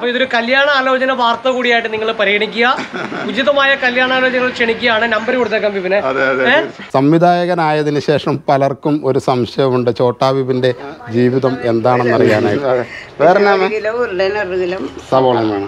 അപ്പൊ ഇതൊരു കല്യാണ ആലോചന വാർത്ത കൂടിയായിട്ട് നിങ്ങൾ പരിഗണിക്കുക ഉചിതമായ കല്യാണാലോചനകൾ ക്ഷണിക്കുകയാണ് നമ്പർ കൊടുത്തേക്കാം വിപിനെ അതെ അതെ ഏ? സംവിധായകനായതിനു ശേഷം പലർക്കും ഒരു സംശയമുണ്ട് ചോട്ടാബിബിന്റെ ജീവിതം എന്താണെന്ന് അറിയാനായിട്ട് വേറെ എന്നാ അമ്മേ? കിലോ ഉരുളൻ ഒരു കിലോ സവോള വേണം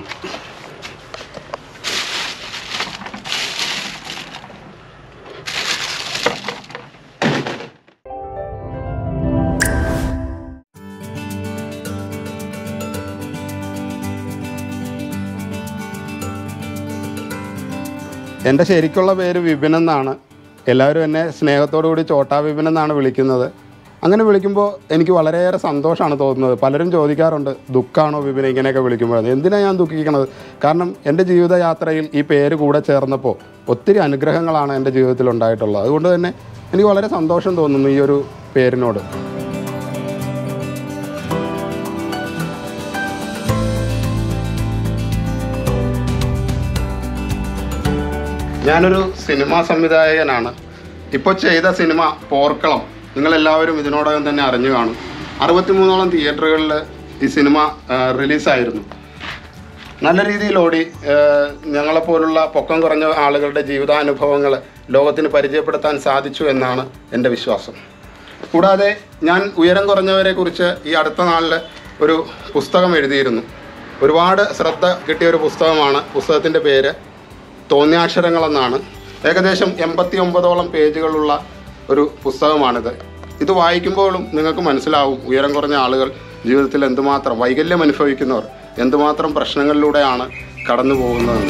എൻ്റെ ശരിക്കുള്ള പേര് വിപിൻ എന്നാണ് എല്ലാവരും എന്നെ സ്നേഹത്തോടു കൂടി ചോട്ടാ വിപിൻ എന്നാണ് വിളിക്കുന്നത് അങ്ങനെ വിളിക്കുമ്പോൾ എനിക്ക് വളരെയേറെ സന്തോഷമാണ് തോന്നുന്നത് പലരും ചോദിക്കാറുണ്ട് ദുഃഖമാണോ വിപിൻ ഇങ്ങനെയൊക്കെ വിളിക്കുമ്പോൾ എന്തിനാണ് ഞാൻ ദുഃഖിക്കുന്നത് കാരണം എൻ്റെ ജീവിതയാത്രയിൽ ഈ പേര് കൂടെ ചേർന്നപ്പോൾ ഒത്തിരി അനുഗ്രഹങ്ങളാണ് എൻ്റെ ജീവിതത്തിൽ ഉണ്ടായിട്ടുള്ളത് അതുകൊണ്ട് തന്നെ എനിക്ക് വളരെ സന്തോഷം തോന്നുന്നു ഈ ഒരു പേരിനോട് ഞാനൊരു സിനിമാ സംവിധായകനാണ് ഇപ്പോൾ ചെയ്ത സിനിമ പോർക്കളം നിങ്ങളെല്ലാവരും ഇതിനോടകം തന്നെ അറിഞ്ഞു കാണും അറുപത്തിമൂന്നോളം തിയേറ്ററുകളിൽ ഈ സിനിമ ആ, റിലീസായിരുന്നു നല്ല രീതിയിൽ ഓടി ആ, ഞങ്ങളെപ്പോലുള്ള പൊക്കം കുറഞ്ഞ ആളുകളുടെ ജീവിതാനുഭവങ്ങൾ ലോകത്തിന് പരിചയപ്പെടുത്താൻ സാധിച്ചു എന്നാണ് എൻ്റെ വിശ്വാസം കൂടാതെ ഞാൻ ഉയരം കുറഞ്ഞവരെ കുറിച്ച് ഈ അടുത്ത നാളിൽ ഒരു പുസ്തകം എഴുതിയിരുന്നു ഒരുപാട് ശ്രദ്ധ കിട്ടിയ ഒരു പുസ്തകമാണ് പുസ്തകത്തിൻ്റെ പേര് തോന്നിയാക്ഷരങ്ങളെന്നാണ് ഏകദേശം എൺപത്തി ഒമ്പതോളം പേജുകളുള്ള ഒരു പുസ്തകമാണിത് ഇത് വായിക്കുമ്പോഴും നിങ്ങൾക്ക് മനസ്സിലാവും ഉയരം കുറഞ്ഞ ആളുകൾ ജീവിതത്തിൽ എന്തുമാത്രം വൈകല്യം അനുഭവിക്കുന്നവർ എന്തുമാത്രം പ്രശ്നങ്ങളിലൂടെയാണ് കടന്നു പോകുന്നതെന്ന്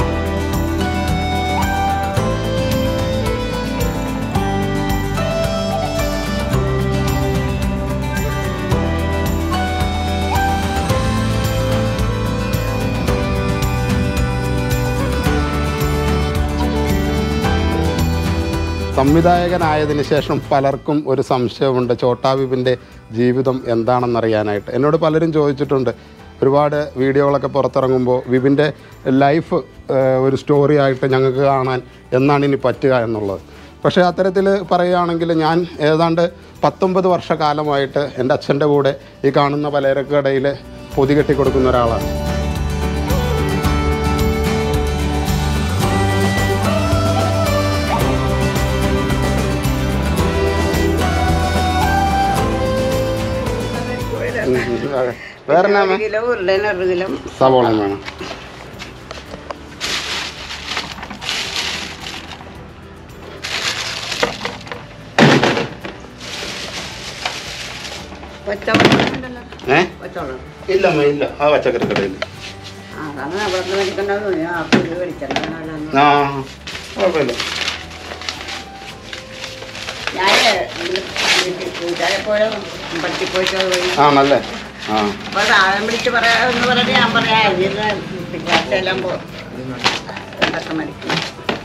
സംവിധായകനായതിനു ശേഷം പലർക്കും ഒരു സംശയമുണ്ട് ചോട്ടാബിബിൻ്റെ ജീവിതം എന്താണെന്നറിയാനായിട്ട് എന്നോട് പലരും ചോദിച്ചിട്ടുണ്ട് ഒരുപാട് വീഡിയോകളൊക്കെ പുറത്തിറങ്ങുമ്പോൾ വിപിൻ്റെ ലൈഫ് ഏഹ്, ഒരു സ്റ്റോറി ആയിട്ട് ഞങ്ങൾക്ക് കാണാൻ എന്നാണ് ഇനി പറ്റുക എന്നുള്ളത് പക്ഷേ അത്തരത്തിൽ പറയുകയാണെങ്കിൽ ഞാൻ ഏതാണ്ട് പത്തൊമ്പത് വർഷക്കാലമായിട്ട് എൻ്റെ അച്ഛൻ്റെ കൂടെ ഈ കാണുന്ന പലചരക്കടയിൽ പൊതി കെട്ടി കൊടുക്കുന്ന ഒരാളാണ് വേറെ എന്നാ അമ്മേ? കിലോ ഉരുളൻ ഒരു കിലോ സവോള വേണം പച്ചവെള്ളം ഉണ്ടല്ലോ ഏ പച്ചവെള്ളം ഇല്ല അമ്മ ഇല്ല ആ പച്ചക്കറി കടയിൽ ആ അതാണ് അവിടെ നിന്ന് മേടിക്കണ്ടാവും ഞാൻ ആ പുല്ല് വെളിച്ചെണ്ണ ആ കുഴപ്പമില്ല ഞാൻ കൂട്ടുകാരെ പോലെ അമ്പലത്തിൽ പോയിട്ട് പോയി ആ നല്ല ആ അപ്പൊ സാധനം വിളിച്ച് പറയാന്ന് പറഞ്ഞിട്ട് ഞാൻ പറയാ ഇതിന് പിക്കാശെല്ലാം പോ എന്തൊക്കെ മരിക്കും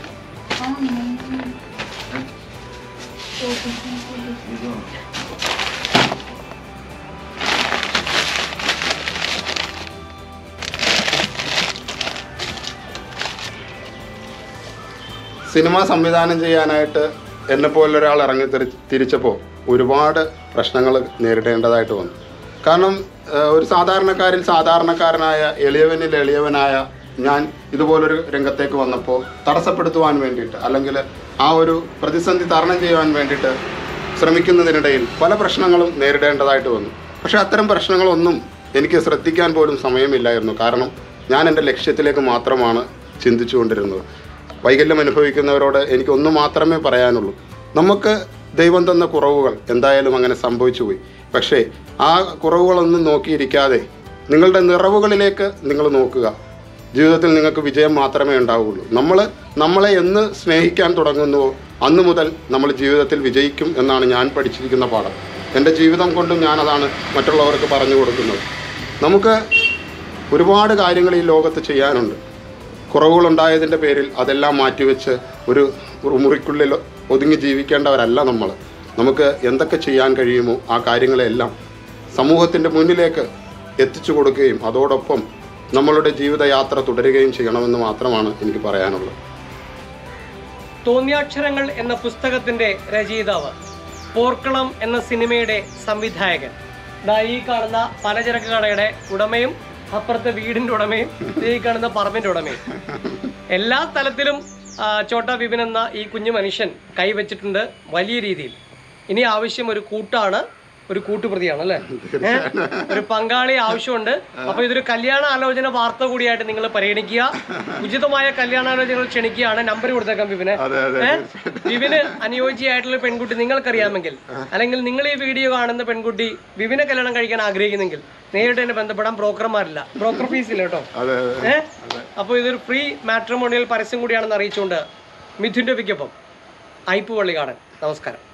സിനിമ സംവിധാനം ചെയ്യാനായിട്ട് എന്നെ പോലൊരാൾ ഇറങ്ങി തിരി തിരിച്ചപ്പോൾ ഒരുപാട് പ്രശ്നങ്ങൾ നേരിടേണ്ടതായിട്ട് വന്നു കാരണം ഏഹ്, ഒരു സാധാരണക്കാരിൽ സാധാരണക്കാരനായ എളിയവനിൽ എളിയവനായ ഞാൻ ഇതുപോലൊരു രംഗത്തേക്ക് വന്നപ്പോൾ തടസ്സപ്പെടുത്തുവാൻ വേണ്ടിയിട്ട് അല്ലെങ്കിൽ ആ ഒരു പ്രതിസന്ധി തരണം ചെയ്യുവാൻ വേണ്ടിയിട്ട് ശ്രമിക്കുന്നതിനിടയിൽ പല പ്രശ്നങ്ങളും നേരിടേണ്ടതായിട്ട് വന്നു പക്ഷേ അത്തരം പ്രശ്നങ്ങളൊന്നും എനിക്ക് ശ്രദ്ധിക്കാൻ പോലും സമയമില്ലായിരുന്നു കാരണം ഞാൻ എൻ്റെ ലക്ഷ്യത്തിലേക്ക് മാത്രമാണ് ചിന്തിച്ചുകൊണ്ടിരുന്നത് വൈകല്യം അനുഭവിക്കുന്നവരോട് എനിക്ക് ഒന്ന് മാത്രമേ പറയാനുള്ളൂ നമുക്ക് ദൈവം തന്ന കുറവുകൾ എന്തായാലും അങ്ങനെ സംഭവിച്ചു പോയി പക്ഷേ ആ കുറവുകളൊന്നും നോക്കിയിരിക്കാതെ നിങ്ങളുടെ നിറവുകളിലേക്ക് നിങ്ങൾ നോക്കുക ജീവിതത്തിൽ നിങ്ങൾക്ക് വിജയം മാത്രമേ ഉണ്ടാവുകയുള്ളൂ നമ്മൾ നമ്മളെ എന്ന് സ്നേഹിക്കാൻ തുടങ്ങുന്നുവോ അന്ന് മുതൽ നമ്മൾ ജീവിതത്തിൽ വിജയിക്കും എന്നാണ് ഞാൻ പഠിച്ചിരിക്കുന്ന പാഠം എൻ്റെ ജീവിതം കൊണ്ടും ഞാനതാണ് മറ്റുള്ളവർക്ക് പറഞ്ഞു കൊടുക്കുന്നത് നമുക്ക് ഒരുപാട് കാര്യങ്ങൾ ഈ ലോകത്ത് ചെയ്യാനുണ്ട് കുറവുകളുണ്ടായതിൻ്റെ പേരിൽ അതെല്ലാം മാറ്റിവെച്ച് ഒരു ഒരു മുറിക്കുള്ളിൽ ഒതുങ്ങി ജീവിക്കേണ്ടവരല്ല നമ്മൾ നമുക്ക് എന്തൊക്കെ ചെയ്യാൻ കഴിയുമോ ആ കാര്യങ്ങളെല്ലാം സമൂഹത്തിൻ്റെ മുന്നിലേക്ക് എത്തിച്ചു കൊടുക്കുകയും അതോടൊപ്പം നമ്മളുടെ ജീവിതയാത്ര തുടരുകയും ചെയ്യണമെന്ന് മാത്രമാണ് എനിക്ക് പറയാനുള്ളത് തോന്നിയാക്ഷരങ്ങൾ എന്ന പുസ്തകത്തിന്റെ രചയിതാവ് പോർക്കളം എന്ന സിനിമയുടെ സംവിധായകൻ ദാ ഈ കാണുന്ന പലചരക്ക് കടയുടെ ഉടമയും അപ്പുറത്തെ വീടിന്റെ ഉടമയും ഈ കാണുന്ന പറമ്പിന്റെ ഉടമയും എല്ലാ സ്ഥലത്തിലും ആ, ചോട്ടാ വിപിൻ എന്ന ഈ കുഞ്ഞു മനുഷ്യൻ കൈവച്ചിട്ടുണ്ട് വലിയ രീതിയിൽ ഇനി ആവശ്യം ഒരു കൂട്ടാണ് ഒരു കൂട്ടുപ്രതിയാണ് അല്ലേ ഏ? ഒരു പങ്കാളി ആവശ്യമുണ്ട് അപ്പൊ ഇതൊരു കല്യാണ ആലോചന വാർത്ത കൂടിയായിട്ട് നിങ്ങൾ പരിഗണിക്കുക ഉചിതമായ കല്യാണാലോചനകൾ ക്ഷണിക്കുകയാണ് നമ്പർ കൊടുത്തേക്കാം വിപിന് അതെ അതെ ഏ? വിപിന് അനുയോജ്യമായിട്ടുള്ള പെൺകുട്ടി നിങ്ങൾക്കറിയാമെങ്കിൽ അല്ലെങ്കിൽ നിങ്ങൾ ഈ വീഡിയോ കാണുന്ന പെൺകുട്ടി വിപിനെ കല്യാണം കഴിക്കാൻ ആഗ്രഹിക്കുന്നെങ്കിൽ നേരിട്ട് തന്നെ ബന്ധപ്പെടാൻ ബ്രോക്കർമാരില്ല ബ്രോക്കർ ഫീസ് ഇല്ല കേട്ടോ അതെ അതെ ഏഹ് അപ്പോൾ ഇതൊരു ഫ്രീ മാട്രിമോണിയൽ പരസ്യം കൂടിയാണെന്ന് അറിയിച്ചുകൊണ്ട് മിഥുൻ രവിക്കൊപ്പം ഐപ്പ് പള്ളിക്കാടൻ നമസ്കാരം